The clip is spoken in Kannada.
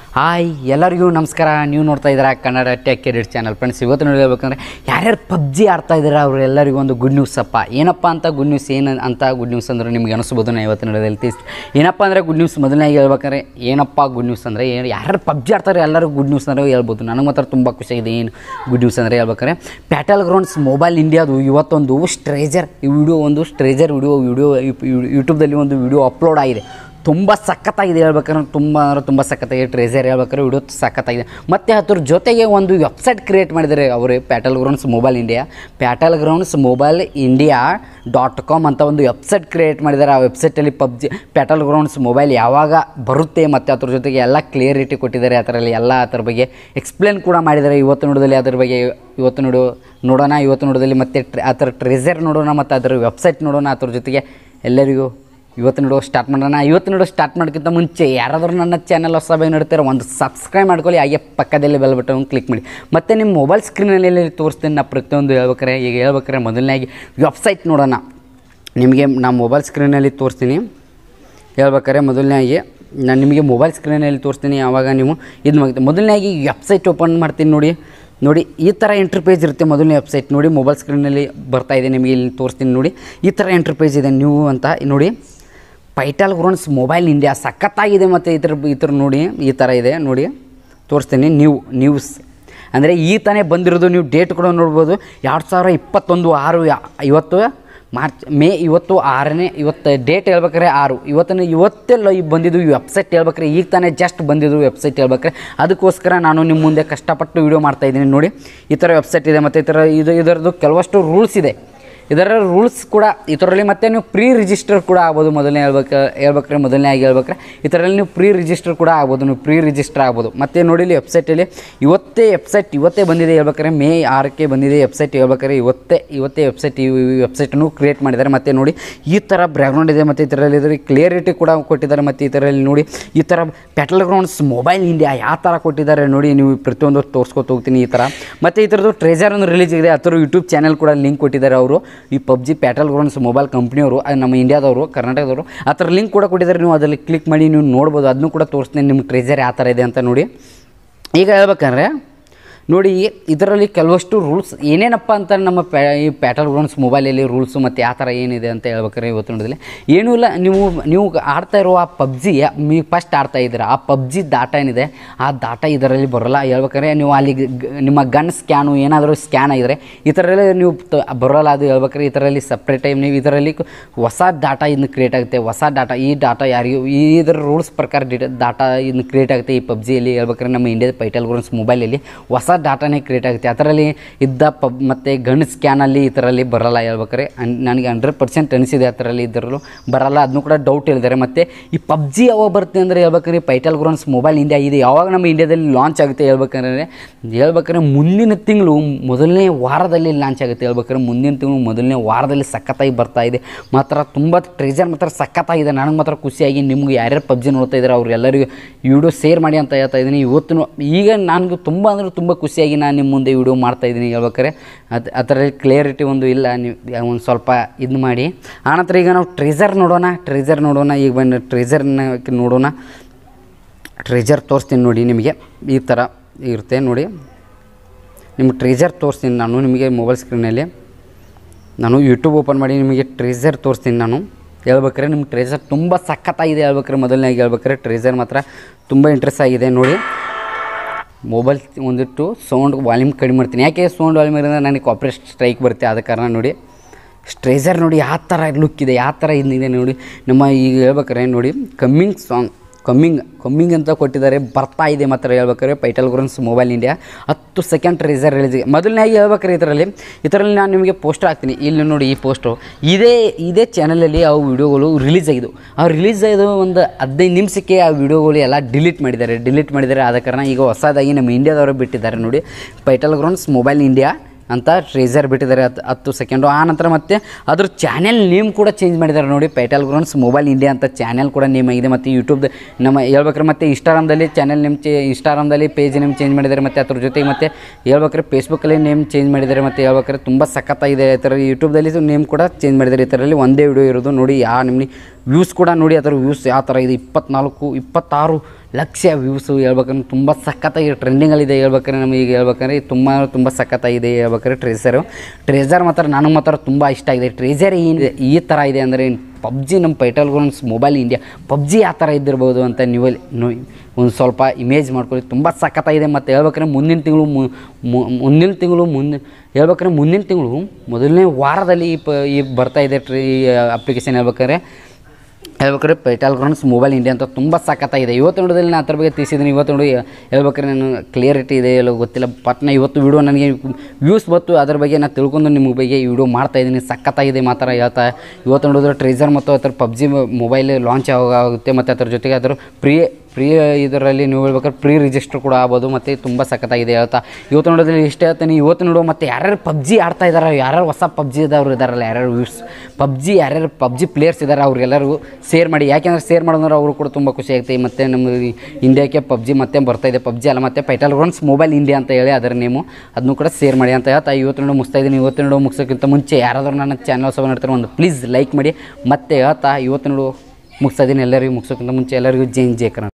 ಹಾಯ್ ಎಲ್ಲರಿಗೂ ನಮಸ್ಕಾರ ನೀವು ನೋಡ್ತಾ ಇದ್ದೀರಾ Kannada tech edit channel friends ಇವತ್ತು ನೋಡಿ ಹೇಳ್ಬೇಕಂದ್ರೆ ಯಾರ್ಯಾರು ಪಬ್ಜಿ ಆಡ್ತಾ ಇದ್ದೀರಾ ಅವರೆಲ್ಲರಿಗೂ ಒಂದು ಗುಡ್ ನ್ಯೂಸ್ ಅಪ್ಪ ಏನಪ್ಪ ಅಂತ ಗುಡ್ ನ್ಯೂಸ್ ಏನು ಅಂತ ಗುಡ್ ನ್ಯೂಸ್ ಅಂದ್ರೆ ನಿಮ್ಗೆ ಅನಿಸ್ಬೋದು ನಾ ಇವತ್ತು ನಡೆದಲ್ಲಿ ತಿಳಿಸ್ ಏನಪ್ಪ ಅಂದರೆ ಗುಡ್ ನ್ಯೂಸ್ ಮೊದಲನೇಗೆ ಹೇಳ್ಬೇಕಾದ್ರೆ ಏನಪ್ಪ ಗುಡ್ ನ್ಯೂಸ್ ಅಂದರೆ ಏನು ಯಾರ್ಯಾರು ಪಬ್ಜಿ ಆಡ್ತಾರೆ ಎಲ್ಲರಿಗೂ ಗುಡ್ ನ್ಯೂಸ್ ಅಂದರೆ ಹೇಳ್ಬೋದು ನನಗೆ ಮಾತ್ರ ತುಂಬ ಖುಷಿಯಾಗಿದೆ ಏನು ಗುಡ್ ನ್ಯೂಸ್ ಅಂದರೆ ಹೇಳ್ಬೇಕಾದ್ರೆ ಪ್ಯಾಟಲ್ ಗ್ರೌಂಡ್ಸ್ ಮೊಬೈಲ್ ಇಂಡಿಯಾದು ಇವತ್ತೊಂದು ಸ್ಟ್ರೇಜರ್ ಈ ವಿಡಿಯೋ ಒಂದು ಸ್ಟ್ರೇಜರ್ ವಿಡಿಯೋ ವಿಡಿಯೋ ಯೂಟ್ಯೂಬ್ದಲ್ಲಿ ಒಂದು ವಿಡಿಯೋ ಅಪ್ಲೋಡ್ ಆಗಿದೆ ತುಂಬ ಸಖತ್ತಾಗಿದೆ ಹೇಳ್ಬೇಕಾದ್ರೆ ತುಂಬ ಅಂದ್ರೆ ತುಂಬ ಸಖತ್ತಾಗಿದೆ ಟ್ರೇಸರ್ ಹೇಳ್ಬೇಕಾದ್ರೆ ವಿಡಿಯೋ ಸಖತ್ತಾಗಿದೆ ಮತ್ತು ಅದ್ರ ಜೊತೆಗೆ ಒಂದು ವೆಬ್ಸೈಟ್ ಕ್ರಿಯೇಟ್ ಮಾಡಿದ್ದಾರೆ ಅವರು battle grounds mobile India battle grounds mobile India dot com ಅಂತ ಒಂದು ವೆಬ್ಸೈಟ್ ಕ್ರಿಯೇಟ್ ಮಾಡಿದ್ದಾರೆ ಆ ವೆಬ್ಸೈಟಲ್ಲಿ ಪಬ್ಜಿ ಪ್ಯಾಟಲ್ ಗ್ರೌಂಡ್ಸ್ ಮೊಬೈಲ್ ಯಾವಾಗ ಬರುತ್ತೆ ಮತ್ತು ಅದ್ರ ಜೊತೆಗೆ ಎಲ್ಲ ಕ್ಲಿಯರಿಟಿ ಕೊಟ್ಟಿದ್ದಾರೆ ಅದರಲ್ಲಿ ಎಲ್ಲ ಅದ್ರ ಬಗ್ಗೆ ಎಕ್ಸ್ಪ್ಲೇನ್ ಕೂಡ ಮಾಡಿದ್ದಾರೆ ಇವತ್ತು ನೋಡೋದಲ್ಲಿ ಅದ್ರ ಬಗ್ಗೆ ಇವತ್ತು ನೋಡು ನೋಡೋಣ ಇವತ್ತು ನೋಡೋದಲ್ಲಿ ಮತ್ತೆ ಟ್ರೆ ಅದರ ಟ್ರೆಸರ್ ನೋಡೋಣ ಮತ್ತು ಅದರ ವೆಬ್ಸೈಟ್ ನೋಡೋಣ ಅದ್ರ ಜೊತೆಗೆ ಎಲ್ಲರಿಗೂ ಇವತ್ತು ನೋಡೋ ಸ್ಟಾರ್ಟ್ ಮಾಡೋಣ ಇವತ್ತು ನೋಡೋ ಸ್ಟಾರ್ಟ್ ಮಾಡೋಕ್ಕಿಂತ ಮುಂಚೆ ಯಾರಾದರೂ ನನ್ನ ಚಾನಲ್ ಹೊಸಬಾಗಿ ನೋಡ್ತಾರೆ ಒಂದು ಸಬ್ಸ್ಕ್ರೈಬ್ ಮಾಡ್ಕೊಳ್ಳಿ ಹಾಗೆ ಪಕ್ಕದಲ್ಲಿ ಬೆಲ್ ಬಟನ್ ಕ್ಲಿಕ್ ಮಾಡಿ ಮತ್ತು ನಿಮ್ಮ ಮೊಬೈಲ್ ಸ್ಕ್ರೀನಲ್ಲಿ ತೋರಿಸ್ತೀನಿ ನಾ ಪ್ರತಿಯೊಂದು ಹೇಳ್ಬೇಕಾರೆ ಈಗ ಹೇಳ್ಬೇಕಾರೆ ಮೊದಲನೇಗೆ ವೆಬ್ಸೈಟ್ ನೋಡೋಣ ನಿಮಗೆ ನಾ ಮೊಬೈಲ್ ಸ್ಕ್ರೀನಲ್ಲಿ ತೋರಿಸ್ತೀನಿ ಹೇಳ್ಬೇಕಾರೆ ಮೊದಲನೇಗೆ ನಾನು ನಿಮಗೆ ಮೊಬೈಲ್ ಸ್ಕ್ರೀನಲ್ಲಿ ತೋರಿಸ್ತೀನಿ ಆವಾಗ ನೀವು ಇದು ಮಾಡಿ ಮೊದಲನೇಗೆ ವೆಬ್ಸೈಟ್ ಓಪನ್ ಮಾಡ್ತೀನಿ ನೋಡಿ ನೋಡಿ ಈ ಥರ ಎಂಟ್ರಿ ಇರುತ್ತೆ ಮೊದಲನೇ ವೆಬ್ಸೈಟ್ ನೋಡಿ ಮೊಬೈಲ್ ಸ್ಕ್ರೀನಲ್ಲಿ ಬರ್ತಾ ಇದೆ ನಿಮಗೆ ಇಲ್ಲಿ ತೋರಿಸ್ತೀನಿ ನೋಡಿ ಈ ಥರ ಎಂಟ್ರಿ ಇದೆ ನೀವು ಅಂತ ನೋಡಿ ಪೈಟಲ್ ಗ್ರೌಂಡ್ಸ್ ಮೊಬೈಲ್ ಇಂಡಿಯಾ ಸಖತ್ತಾಗಿದೆ ಮತ್ತು ಇದ್ರ ಇದ್ರ ನೋಡಿ ಈ ಥರ ಇದೆ ನೋಡಿ ತೋರಿಸ್ತೀನಿ ನ್ಯೂ ನ್ಯೂಸ್ ಅಂದರೆ ಈ ತಾನೇ ಬಂದಿರೋದು ನೀವು ಡೇಟ್ ಕೂಡ ನೋಡ್ಬೋದು ಎರಡು ಸಾವಿರ ಇಪ್ಪತ್ತೊಂದು ಆರು ಯಾ- ಇವತ್ತು ಮಾರ್ಚ್ ಮೇ ಇವತ್ತು ಆರನೇ ಇವತ್ತು ಡೇಟ್ ಹೇಳ್ಬೇಕಾರೆ ಆರು ಇವತ್ತಿನ ಇವತ್ತೆಲ್ಲ ಈ ಬಂದಿದ್ದು ಈ ವೆಬ್ಸೈಟ್ ಹೇಳ್ಬೇಕಾರೆ ಈಗ ತಾನೇ ಜಸ್ಟ್ ಬಂದಿದ್ದು ವೆಬ್ಸೈಟ್ ಹೇಳ್ಬೇಕಾರೆ ಅದಕ್ಕೋಸ್ಕರ ನಾನು ನಿಮ್ಮ ಮುಂದೆ ಕಷ್ಟಪಟ್ಟು ವೀಡಿಯೋ ಮಾಡ್ತಾಯಿದ್ದೀನಿ ನೋಡಿ ಈ ಥರ ವೆಬ್ಸೈಟ್ ಇದೆ ಮತ್ತು ಈ ಥರ ಇದು ಇದರದ್ದು ಕೆಲವಷ್ಟು ರೂಲ್ಸ್ ಇದೆ ಇದರ ರೂಲ್ಸ್ ಕೂಡ ಇದರಲ್ಲಿ ಮತ್ತೆ ನೀವು ಪ್ರೀ ರಿಜಿಸ್ಟರ್ ಕೂಡ ಆಗ್ಬೋದು ಮೊದಲನೇ ಹೇಳ್ಬೇಕು ಹೇಳ್ಬೇಕ್ರೆ ಮೊದಲನೇ ಆಗಿ ಹೇಳ್ಬೇಕ್ರೆ ಇದರಲ್ಲಿ ನೀವು ಪ್ರೀ ರಿಜಿಸ್ಟರ್ ಕೂಡ ಆಗ್ಬೋದು ನೀವು ಪ್ರೀ ರಿಜಿಸ್ಟರ್ ಆಗ್ಬೋದು ಮತ್ತು ನೋಡಿ ಇಲ್ಲಿ ವೆಬ್ಸೈಟಲ್ಲಿ ಇವತ್ತೇ ವೆಬ್ಸೈಟ್ ಇವತ್ತೇ ಬಂದಿದೆ ಹೇಳ್ಬೇಕಾದ್ರೆ ಮೇ ಆರಕ್ಕೆ ಬಂದಿದೆ ವೆಬ್ಸೈಟ್ ಹೇಳ್ಬೇಕಾದ್ರೆ ಇವತ್ತೇ ಇವತ್ತೇ ವೆಬ್ಸೈಟ್ ಈ ವೆಬ್ಸೈಟನ್ನು ಕ್ರಿಯೇಟ್ ಮಾಡಿದ್ದಾರೆ ಮತ್ತು ನೋಡಿ ಈ ಥರ ಬ್ಯಾಕ್ಗ್ರೌಂಡ್ ಇದೆ ಮತ್ತು ಇದರಲ್ಲಿ ಇದರಲ್ಲಿ ಕ್ಲಿಯರಿಟಿ ಕೂಡ ಕೊಟ್ಟಿದ್ದಾರೆ ಮತ್ತು ಇದರಲ್ಲಿ ನೋಡಿ ಈ ಥರ ಪ್ಯಾಟಲ್ ಗ್ರೌಂಡ್ಸ್ ಮೊಬೈಲ್ ಇಂಡಿಯಾ ಯಾವ ಥರ ಕೊಟ್ಟಿದ್ದಾರೆ ನೋಡಿ ನೀವು ಪ್ರತಿಯೊಂದು ತೋರಿಸ್ಕೊತ ಹೋಗ್ತೀನಿ ಈ ಥರ ಮತ್ತು ಈ ಥರದ್ದು ಟ್ರೇಜರ್ ಒಂದು ರಿಲೀಸ್ ಇದೆ ಆ ಥರ ಯೂಟ್ಯೂಬ್ ಚಾನಲ್ ಕೂಡ ಲಿಂಕ್ ಕೊಟ್ಟಿದ್ದಾರೆ ಅವರು ಈ ಪಬ್ಜಿ ಪ್ಯಾಟಲ್ ಗ್ರೌಂಡ್ಸ್ ಮೊಬೈಲ್ ಕಂಪ್ನಿಯವರು ಅದು ನಮ್ಮ ಇಂಡಿಯಾದವರು ಕರ್ನಾಟಕದವರು ಆ ಥರ ಲಿಂಕ್ ಕೂಡ ಕೊಟ್ಟಿದ್ದಾರೆ ನೀವು ಅದರಲ್ಲಿ ಕ್ಲಿಕ್ ಮಾಡಿ ನೀವು ನೋಡ್ಬೋದು ಅದನ್ನು ಕೂಡ ತೋರಿಸ್ತೀನಿ ನಿಮ್ಮ ಟ್ರೇಜರ್ ಯಾವ ಥರ ಇದೆ ಅಂತ ನೋಡಿ ಈಗ ಹೇಳ್ಬೇಕಂದ್ರೆ ನೋಡಿ ಇದರಲ್ಲಿ ಕೆಲವಷ್ಟು ರೂಲ್ಸ್ ಏನೇನಪ್ಪ ಅಂತ ನಮ್ಮ ಪ್ಯಾ ಈ ಪ್ಯಾಟಲ್ ಗ್ರೌಂಡ್ಸ್ ಮೊಬೈಲಲ್ಲಿ ರೂಲ್ಸು ಮತ್ತು ಯಾವ ಥರ ಏನಿದೆ ಅಂತ ಹೇಳ್ಬೇಕಾದ್ರೆ ಇವತ್ತು ನೋಡಿದಲ್ಲಿ ಏನೂ ಇಲ್ಲ ನೀವು ನೀವು ಆಡ್ತಾ ಇರೋ ಆ ಪಬ್ಜಿ ನೀವು ಫಸ್ಟ್ ಆಡ್ತಾ ಇದ್ದೀರಾ ಆ ಪಬ್ಜಿ ಡಾಟಾ ಏನಿದೆ ಆ ಡಾಟಾ ಇದರಲ್ಲಿ ಬರೋಲ್ಲ ಹೇಳ್ಬೇಕಾದ್ರೆ ನೀವು ಅಲ್ಲಿ ಗ- ಗ- ನಿಮ್ಮ ಗನ್ ಸ್ಕ್ಯಾನು ಏನಾದರೂ ಸ್ಕ್ಯಾನ್ ಆಗಿದ್ರೆ ಈ ಥರಲ್ಲೇ ನೀವು ತ- ಬರೋಲ್ಲ ಅದು ಹೇಳ್ಬೇಕಾದ್ರೆ ಇದರಲ್ಲಿ ಸಪ್ರೇಟ್ ಟೈಮ್ ನೀವು ಇದರಲ್ಲಿ ಕ- ಹೊಸ ಡಾಟಾ ಇನ್ನು ಕ್ರಿಯೇಟ್ ಆಗುತ್ತೆ ಹೊಸ ಡಾಟಾ ಈ ಡಾಟಾ ಯಾರಿಗೂ ಈ ಇದರ ರೂಲ್ಸ್ ಪ್ರಕಾರ ಡಾಟಾ ಇನ್ನು ಕ್ರಿಯೇಟ್ ಆಗುತ್ತೆ ಈ ಪಬ್ಜಿಯಲ್ಲಿ ಹೇಳ್ಬೇಕಾದ್ರೆ ನಮ್ಮ ಇಂಡಿಯಾದ ಪೈಟಲ್ ಗ್ರೌಂಡ್ಸ್ ಮೊಬೈಲಲ್ಲಿ ಹೊಸ ಡಾಟಾನೇ ಕ್ರಿಯೇಟ್ ಆಗುತ್ತೆ ಅದರಲ್ಲಿ ಇದ್ದ ಪಬ್ ಮತ್ತು ಗನ್ ಸ್ಕ್ಯಾನಲ್ಲಿ ಈ ಥರಲ್ಲಿ ಬರಲ್ಲ ಹೇಳ್ಬೇಕಾರೆ ಅನ್- ನನಗೆ ಹಂಡ್ರೆಡ್ ಪರ್ಸೆಂಟ್ ಅನಿಸಿದೆ ಆ ಥರಲ್ಲಿ ಇದರಲ್ಲೂ ಬರಲ್ಲ ಅದನ್ನು ಕೂಡ ಡೌಟ್ ಹೇಳಿದ್ದಾರೆ ಮತ್ತು ಈ ಪಬ್ಜಿ ಯಾವಾಗ ಬರುತ್ತೆ ಅಂದರೆ ಹೇಳ್ಬೇಕಾದ್ರೆ ಪೈಟಲ್ ಗ್ರೌಂಡ್ಸ್ ಮೊಬೈಲ್ ಇಂಡಿಯಾ ಇದೆ ಯಾವಾಗ ನಮ್ಮ ಇಂಡಿಯಾದಲ್ಲಿ ಲಾಂಚ್ ಆಗುತ್ತೆ ಹೇಳ್ಬೇಕಂದ್ರೆ ಹೇಳ್ಬೇಕಾದ್ರೆ ಮುಂದಿನ ತಿಂಗಳು ಮೊದಲನೇ ವಾರದಲ್ಲಿ ಲಾಂಚ್ ಆಗುತ್ತೆ ಹೇಳ್ಬೇಕಾದ್ರೆ ಮುಂದಿನ ತಿಂಗಳು ಮೊದಲನೇ ವಾರದಲ್ಲಿ ಸಖತ್ತಾಗಿ ಬರ್ತಾ ಇದೆ ಮಾತ್ರ ತುಂಬ ಟ್ರೇಜರ್ ಮಾತ್ರ ಸಖತ್ತಾಗಿದೆ ನನಗೆ ಮಾತ್ರ ಖುಷಿಯಾಗಿ ನಿಮ್ಗೆ ಯಾರ್ಯಾರು ಪಬ್ಜಿ ನೋಡ್ತಾ ಇದ್ದಾರೆ ಅವ್ರೆಲ್ಲರಿಗೂ ಈ ವಿಡಿಯೋ ಶೇರ್ ಮಾಡಿ ಅಂತ ಹೇಳ್ತಾ ಇದ್ದೀನಿ ಇವತ್ತು ಈಗ ನನಗೆ ತುಂಬ ಅಂದರೆ ತುಂಬ ಖುಷಿಯಾಗಿ ನಾನು ನಿಮ್ಮ ಮುಂದೆ ವಿಡಿಯೋ ಮಾಡ್ತಾ ಇದ್ದೀನಿ ಹೇಳ್ಬೇಕಾರೆ ಅದು ಅದರಲ್ಲಿ ಕ್ಲಿಯರಿಟಿ ಒಂದು ಇಲ್ಲ ನೀವು ಒಂದು ಸ್ವಲ್ಪ ಇದು ಮಾಡಿ ಆನಂತರ ಈಗ ನಾವು ಟ್ರೇಜರ್ ನೋಡೋಣ ಟ್ರೇಜರ್ ನೋಡೋಣ ಈಗ ಬಂದು ಟ್ರೇಜರ್ನ ನೋಡೋಣ ಟ್ರೇಜರ್ ತೋರಿಸ್ತೀನಿ ನೋಡಿ ನಿಮಗೆ ಈ ಥರ ಇರುತ್ತೆ ನೋಡಿ ನಿಮ್ಮ ಟ್ರೇಜರ್ ತೋರಿಸ್ತೀನಿ ನಾನು ನಿಮಗೆ ಮೊಬೈಲ್ ಸ್ಕ್ರೀನಲ್ಲಿ ನಾನು ಯೂಟ್ಯೂಬ್ ಓಪನ್ ಮಾಡಿ ನಿಮಗೆ ಟ್ರೇಸರ್ ತೋರಿಸ್ತೀನಿ ನಾನು ಹೇಳ್ಬೇಕಾರೆ ನಿಮ್ಮ ಟ್ರೇಸರ್ ತುಂಬ ಸಖತ್ತಾಗಿದೆ ಹೇಳ್ಬೇಕಾರೆ ಮೊದಲನೇಗೆ ಹೇಳ್ಬೇಕಾರೆ ಟ್ರೇಸರ್ ಮಾತ್ರ ತುಂಬ ಇಂಟ್ರೆಸ್ಟ್ ಆಗಿದೆ ನೋಡಿ ಮೊಬೈಲ್ ಒಂದಿಟ್ಟು ಸೌಂಡ್ ವಾಲ್ಯೂಮ್ ಕಡಿಮೆ ಮಾಡ್ತೀನಿ ಯಾಕೆ ಸೌಂಡ್ ವಾಲ್ಯೂಮ್ ಇರೋದ್ರೆ ನನಗೆ ಕಾಪ್ರೇಟ್ ಸ್ಟ್ರೈಕ್ ಬರುತ್ತೆ ಆದ ಕಾರಣ ನೋಡಿ ಸ್ಟ್ರೇಸರ್ ನೋಡಿ ಯಾವ ಥರ ಲುಕ್ ಇದೆ ಯಾವ ಥರ ಇದೆ ನೋಡಿ ನಮ್ಮ ಈಗ ಹೇಳ್ಬೇಕಾರೆ ನೋಡಿ ಕಮ್ಮಿಂಗ್ ಸಾಂಗ್ ಕಮ್ಮಿಂಗ್ ಕಮ್ಮಿಂಗ್ ಅಂತ ಕೊಟ್ಟಿದ್ದಾರೆ ಬರ್ತಾ ಇದೆ ಮಾತ್ರ ಹೇಳ್ಬೇಕಾದ್ರೆ ಪೈಟಲ್ ಗ್ರೌಂಡ್ಸ್ ಮೊಬೈಲ್ ಇಂಡಿಯಾ ಹತ್ತು ಸೆಕೆಂಡ್ ರಿಸರ್ ರಿಲೀಸ್ ಮೊದಲನೇಗೆ ಹೇಳ್ಬೇಕಾರೆ ಇದರಲ್ಲಿ ಇದರಲ್ಲಿ ನಾನು ನಿಮಗೆ ಪೋಸ್ಟರ್ ಹಾಕ್ತೀನಿ ಇಲ್ಲಿ ನೋಡಿ ಈ ಪೋಸ್ಟು ಇದೇ ಇದೇ ಚಾನಲಲ್ಲಿ ಆ ವಿಡಿಯೋಗಳು ರಿಲೀಸ್ ಆಗಿದ್ದು ಆ ರಿಲೀಸ್ ಆಗಿದ್ದು ಒಂದು ಹದಿನೈದು ನಿಮಿಷಕ್ಕೆ ಆ ವಿಡಿಯೋಗಳು ಎಲ್ಲ ಡಿಲೀಟ್ ಮಾಡಿದ್ದಾರೆ ಡಿಲೀಟ್ ಮಾಡಿದ್ದಾರೆ ಆದ ಕಾರಣ ಈಗ ಹೊಸದಾಗಿ ನಮ್ಮ ಇಂಡಿಯಾದವರು ಬಿಟ್ಟಿದ್ದಾರೆ ನೋಡಿ ಪೈಟಲ್ ಗ್ರೌಂಡ್ಸ್ ಮೊಬೈಲ್ ಇಂಡಿಯಾ ಅಂತ ಟ್ರೇಸರ್ ಬಿಟ್ಟಿದ್ದಾರೆ ಹತ್ತು ಹತ್ತು ಸೆಕೆಂಡು ಆ ನಂತರ ಮತ್ತೆ ಅದ್ರ ಚಾನೆಲ್ ನೇಮ್ ಕೂಡ ಚೇಂಜ್ ಮಾಡಿದ್ದಾರೆ ನೋಡಿ ಪೈಟಲ್ ಗ್ರೌಂಡ್ಸ್ ಮೊಬೈಲ್ ಇಂಡಿಯಾ ಅಂತ ಚಾನೆಲ್ ಕೂಡ ನೇಮ್ ಆಗಿದೆ ಮತ್ತು ಯೂಟ್ಯೂಬ್ ನಮ್ಮ ಹೇಳ್ಬೇಕಾರೆ ಮತ್ತು ಇನ್ಸ್ಟಾಗ್ರಾಮ್ದಲ್ಲಿ ಚಾನೆಲ್ ನೇಮ್ ಚೇ ಇನ್ಸ್ಟಾಗ್ರಾಮ್ದಲ್ಲಿ ಪೇಜ್ ನೇಮ್ ಚೇಂಜ್ ಮಾಡಿದ್ದಾರೆ ಮತ್ತು ಅದ್ರ ಜೊತೆಗೆ ಮತ್ತು ಹೇಳ್ಬೇಕಾರೆ ಫೇಸ್ಬುಕ್ಕಲ್ಲಿ ನೇಮ್ ಚೇಂಜ್ ಮಾಡಿದ್ದಾರೆ ಮತ್ತು ಹೇಳ್ಬೇಕಾದ್ರೆ ತುಂಬ ಸಖತ್ತಾಗಿದೆ ಈ ಥರ ಯೂಟ್ಯೂಬ್ದಲ್ಲಿ ನೇಮ್ ಕೂಡ ಚೇಂಜ್ ಮಾಡಿದ್ದಾರೆ ಈ ಥರಲ್ಲಿ ಒಂದೇ ವಿಡಿಯೋ ಇರೋದು ನೋಡಿ ಯಾವ ನಿಮ್ಮನಿ ವ್ಯೂಸ್ ಕೂಡ ನೋಡಿ ಅದರ ವ್ಯೂಸ್ ಯಾವ ಥರ ಇದೆ ಇಪ್ಪತ್ನಾಲ್ಕು ಇಪ್ಪತ್ತಾರು ಲಕ್ಷ ವ್ಯೂಸು ಹೇಳ್ಬೇಕಂದ್ರೆ ತುಂಬ ಸಖತ್ತಾಗಿ ಟ್ರೆಂಡಿಂಗಲ್ಲಿದೆ ಹೇಳ್ಬೇಕಾದ್ರೆ ನಮಗೆ ಈಗ ಹೇಳ್ಬೇಕಂದ್ರೆ ತುಂಬ ತುಂಬ ಸಖತ್ತಾಗಿದೆ ಹೇಳ್ಬೇಕಾದ್ರೆ ಟ್ರೇಸರು ಟ್ರೇಸರ್ ಮಾತ್ರ ನನಗೆ ಮಾತ್ರ ತುಂಬ ಇಷ್ಟ ಆಗಿದೆ ಟ್ರೇಸರ್ ಏನಿದೆ ಈ ಥರ ಇದೆ ಅಂದರೆ ಪಬ್ಜಿ ನಮ್ಮ Battlegrounds mobile India PUBG ಆ ಥರ ಇದ್ದಿರ್ಬೋದು ಅಂತ ನೀವು ಒಂದು ಸ್ವಲ್ಪ ಇಮೇಜ್ ಮಾಡ್ಕೊಳ್ಳಿ ತುಂಬ ಸಖತ್ತಾಗಿದೆ ಮತ್ತು ಹೇಳ್ಬೇಕಂದ್ರೆ ಮುಂದಿನ ತಿಂಗಳು ಮುಂದಿನ ತಿಂಗಳು ಮುಂದಿನ ಹೇಳ್ಬೇಕಂದ್ರೆ ಮುಂದಿನ ತಿಂಗಳು ಮೊದಲನೇ ವಾರದಲ್ಲಿ ಈ ಪ ಈ ಬರ್ತಾ ಇದೆ ಟ್ರೀ ಅಪ್ಲಿಕೇಶನ್ ಹೇಳ್ಬೇಕಾದ್ರೆ ಹೇಳ್ಬೇಕಾದ್ರೆ ಪೈಟಲ್ ಗ್ರೌಂಡ್ಸ್ ಮೊಬೈಲ್ ಇಂಡಿಯಾ ಅಂತ ತುಂಬ ಸಖತ್ತಾಗಿದೆ ಇವತ್ತು ನೋಡೋದ್ರಲ್ಲಿ ನಾನು ಅದ್ರ ಬಗ್ಗೆ ತಿಳಿಸಿದ್ದೀನಿ ಇವತ್ತು ನೋಡಿ ಹೇಳ್ಬೇಕಾದ್ರೆ ನಾನು ಕ್ಲಿಯರಿಟಿ ಇದೆ ಎಲ್ಲೋ ಗೊತ್ತಿಲ್ಲ ಪಟ್ನ ಇವತ್ತು ವಿಡಿಯೋ ನನಗೆ ವ್ಯೂಸ್ ಬಂತು ಅದ್ರ ಬಗ್ಗೆ ನಾನು ತಿಳ್ಕೊಂಡು ನಿಮ್ಮ ಬಗ್ಗೆ ಈ ವಿಡಿಯೋ ಮಾಡ್ತಾ ಇದ್ದೀನಿ ಸಖತ್ತಾಗಿದೆ ಮಾತ್ರ ಹೇಳ್ತಾ ಇವತ್ತು ನೋಡಿದ್ರೆ ಟ್ರೇಸರ್ ಮತ್ತು ಅದರ ಪಬ್ಜಿ ಮೊಬೈಲ್ ಲಾಂಚ್ ಆಗುತ್ತೆ ಮತ್ತು ಅದ್ರ ಜೊತೆಗೆ ಅದರ ಪ್ರೀ ಫ್ರೀ ಇದರಲ್ಲಿ ನೀವು ಹೇಳ್ಬೇಕಾದ್ರೆ ಪ್ರೀ ರಿಜಿಸ್ಟರ್ ಕೂಡ ಆಗ್ಬೋದು ಮತ್ತು ತುಂಬ ಸಖತ್ತಾಗಿದೆ ಹೇಳ್ತಾ ಇವತ್ತು ನೋಡೋದ್ರಲ್ಲಿ ಇಷ್ಟೇ ಹೇಳ್ತೀನಿ ಇವತ್ತು ನೋಡೋ ಮತ್ತು ಯಾರ್ಯಾರು ಪಬ್ಜಿ ಆಡ್ತಾ ಇದ್ದಾರೆ ಯಾರ್ಯಾರು ಹೊಸ ಪಬ್ಜಿ ಇದ್ದವ್ರು ಇದ್ದಾರಲ್ಲ ಯಾರ್ಯಾರು ವ್ಯೂಸ್ ಪಬ್ಜಿ ಯಾರ್ಯಾರು ಪಬ್ಜಿ ಪ್ಲೇಯರ್ಸ್ ಇದ್ದಾರೆ ಅವ್ರಿಗೆಲ್ಲರಿಗೂ ಶೇರ್ ಮಾಡಿ ಯಾಕೆಂದ್ರೆ ಶೇರ್ ಮಾಡೋದ್ರೆ ಅವರು ಕೂಡ ತುಂಬ ಖುಷಿ ಆಗುತ್ತೆ ಮತ್ತು ನಮ್ಮ ಈ ಇಂಡಿಯಾಕ್ಕೆ ಪಬ್ಜಿ ಮತ್ತೆ ಬರ್ತಾ ಇದೆ ಪಬ್ಜಿ ಅಲ್ಲ ಮತ್ತು ಪೈಟಲ್ ಗ್ರೌಂಡ್ಸ್ ಮೊಬೈಲ್ ಇಂಡಿಯಾ ಅಂತ ಹೇಳಿ ಅದರ ನೇಮು ಅದನ್ನು ಕೂಡ ಶೇರ್ ಮಾಡಿ ಅಂತ ಹೇಳ್ತಾ ಇವತ್ತು ನೋಡೋ ಮುಗಿಸ್ತಾ ಇದ್ದೀನಿ ಇವತ್ತು ನೋಡೋ ಮುಗಿಸೋಕ್ಕಿಂತ ಮುಂಚೆ ಯಾರಾದರೂ ನನ್ನ ಚಾನಲ್ ಸಹ ನೋಡ್ತಾರೆ ಒಂದು ಪ್ಲೀಸ್ ಲೈಕ್ ಮಾಡಿ ಮತ್ತೆ ಹೇಳ್ತಾ ಇವತ್ತು ನೋಡು ಮುಗಿಸ್ತಾ ಇದ್ದೀನಿ ಎಲ್ಲರಿಗೂ ಮುಗಿಸೋಕ್ಕಿಂತ ಮುಂಚೆ ಎಲ್ಲರಿಗೂ ಜೈ ಜೈ ಕನ್ನಡ